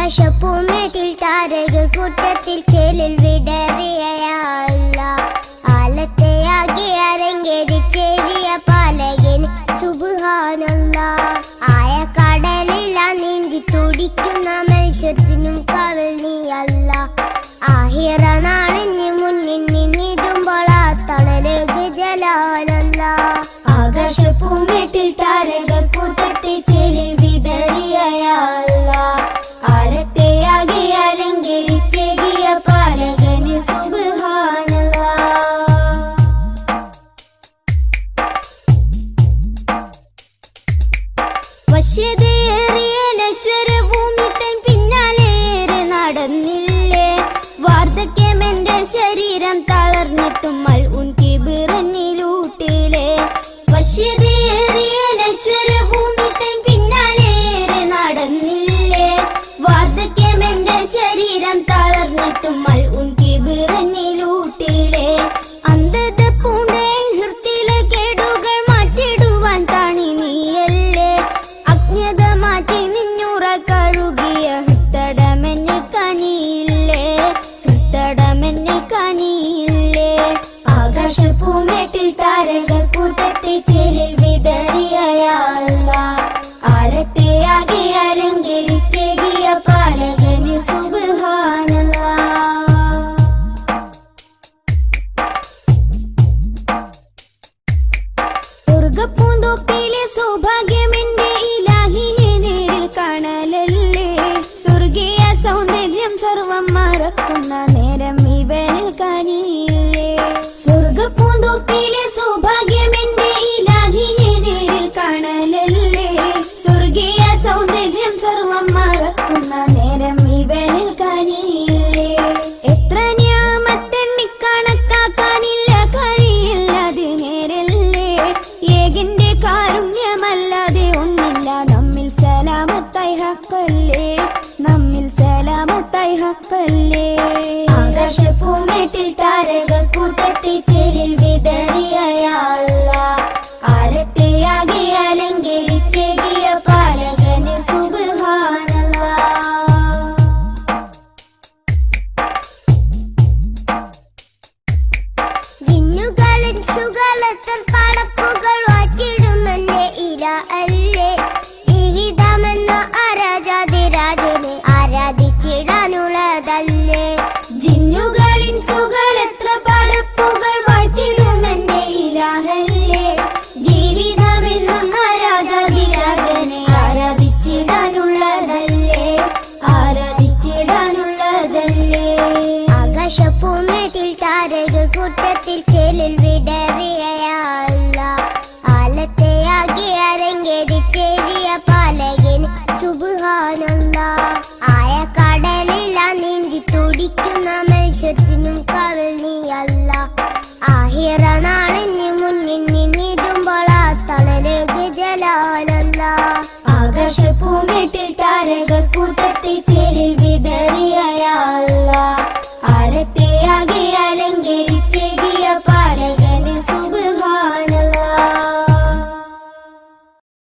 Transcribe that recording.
ആകാശഭൂമ്യത്തിൽ താരക കൂട്ടത്തിൽ ചേലിൽ വിടറിയല്ല ആലത്തെയാകെ അരങ്ങേരിച്ചേരിയ പാലകന് സുബുഹാനല്ല ആയ കടലില നീന്തി തുടിക്കുന്ന മത്സ്യത്തിനും കവൽ നീയല്ല ആഹിറ നാളിന് മുന്നിൽ നിന്നിടുമ്പോൾ ആ തണലക് ജലാലല്ല ആകാശഭൂമ്യത്തിൽ താരക കൂട്ടത്തിൽ ചേലിൽ വിടറിയല്ല ആരത്തെയാകെ അലങ്കരിച്ചേകിയ പാലകന് സുബുഹാനല്ല വശ്യതയേറിയ നശ്വരഭൂമി തൻ പിന്നാലേറെ നടന്നില്ലേ വാർദ്ധക്യമെന്റെ ശരീരം തളർന്നിട്ടും മൽ ഉൻകി ബിറന്നിലൂട്ടിലെ വശ്യതയേറിയ നശ്വരഭൂമി തൻ പിന്നാലേറെ നടന്നില്ലേ വാർദ്ധക്യമെന്റെ ശരീരം തളർന്നിട്ടും മൽ ഉൻകി ബിറന്നിലൂട്ടിലെ അന്ധത പൂണ്ടേ ഹൃത്തിലെ കേടുകൾ മാറ്റിടുവാൻ താണി നീയല്ലേ അജ്ഞത മാറ്റി നിന്നുറ കഴുകിയ ഹൃത്തടമെന്നിൽ കനിയില്ലേ ഹൃത്തടമെന്നിൽ കനിയില്ലേ ആകാശഭൂമിയിൽ താരക കൂട്ടത്തിൽ ചേരിൽ വിതറിയല്ല ആരത്തെയാകെ അലങ്കരിച്ചേകിയ പാലകന് സുബാനല്ല സ്വർഗപ്പൂന്തോപ്പിലെ സൗഭാഗ്യമെന്റെ ഇലാഹിനെ നേരിൽ കാണലല്ലേ സ്വർഗീയ സൗന്ദര്യം സർവം മറക്കുന്ന നേരം ഇവനിൽ കനിയില്ലേ സ്വർഗപ്പൂന്തോപ്പിലെ സൗഭാഗ്യമെന്റെ ഇലാഹിനെ നേരിൽ കാണലല്ലേ സ്വർഗീയ സൗന്ദര്യം സർവം മറക്കുന്ന നേരം ഇവനിൽ കനിയില്ലേ എത്ര ഞാമത്തെണ്ണി കണക്കാക്കാനില്ല കഴിയില്ലാതെ നേരല്ലേ ഏകിന്റെ കാരുണ്യമല്ലാതെ ഒന്നില്ല നമ്മിൽ സലാമത്തായി ഹക്കല്ലേ നമ്മിൽ സലാമത്തായി ഹക്കല്ലേ ആകാശഭൂമിയിൽ താരക കൂട്ടത്തിൽ ചേരിൽ വിതറിയല്ല ആരത്തെയാകെ അലങ്കരിച്ചേകിയ പാലകന് സുബാനല്ല വിണ്ണുകളിൻ സുകളത്തിൽ പടപ്പുകൾ വാറ്റിടുമെന്റെ ഇര അല്ലേ ജീവിതമെന്ന ആരാജാതിരാജനെ ആരാധിച്ചിടാനുള്ളതല്ലേ ജിന്നുകളിൻ സുകളെത്ര പടപ്പുകൾ വാറ്റിടുമെന്റെ ഇരാഹല്ലേ ജീവിതമെന്നും ആരാജാതിരാജനെ ആരാധിച്ചിടാനുള്ളതല്ലേ ആരാധിച്ചിടാനുള്ളതല്ലേ ആകാശഭൂമിയിൽ താരക കൂട്ടത്തിൽ ചേലിൽ വിടറിയല്ല ആലത്തെയാകെ അരങ്ങേരിച്ചേരിയ പാലകന് സുബുഹാനല്ല ആയ കടലില നീന്തി തുടിക്കുന്ന